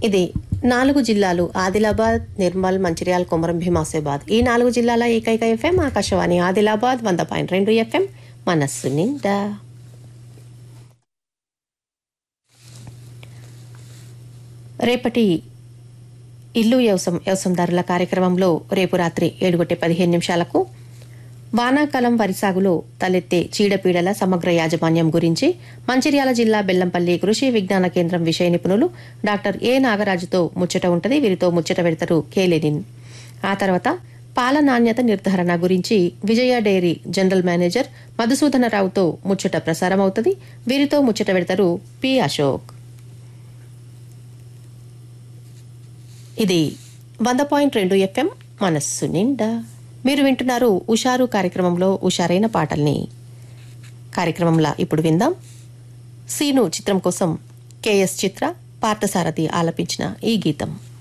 ఇది నాలుగు జిల్లాలు ఆదిలాబాద్ నిర్మల్ మంచిర్యాల కొమరం భీమాసేబాద్ ఈ నాలుగు జిల్లాల ఏకైక ఎఫ్ఎం ఆకాశవాణి ఆదిలాబాద్ వంద పాయింట్ రెండు ఎఫ్ఎం మనస్సు నిండా రేపటి ఇల్లు వ్యవసం వ్యవసందారుల కార్యక్రమంలో రేపు రాత్రి ఏడు గంటల పదిహేను నిమిషాలకు వానాకాలం వరి సాగులో తలెత్తే చీడపీడల సమగ్ర యాజమాన్యం గురించి మంచిర్యాల జిల్లా బెల్లంపల్లి కృషి విజ్ఞాన కేంద్రం విషయ నిపుణులు డాక్టర్ ఏ నాగరాజుతో ముచ్చట ఉంటది వీరితో ముచ్చట పెడతారు కే లెనిన్ ఆ తర్వాత పాల నాణ్యత నిర్ధారణ గురించి విజయ డైరీ జనరల్ మేనేజర్ మధుసూదనరావుతో ముచ్చట ప్రసారం అవుతుంది వీరితో ముచ్చట పెడతారు పి అశోక్ ఇది వంద పాయింట్ రెండు ఎఫ్ఎం మనస్సు నిండా మీరు వింటున్నారు ఉషారు కార్యక్రమంలో ఉషారైన పాటల్ని కార్యక్రమంలో ఇప్పుడు విందాం సీను చిత్రం కోసం కేఎస్ చిత్ర పార్థసారథి ఆలపించిన ఈ గీతం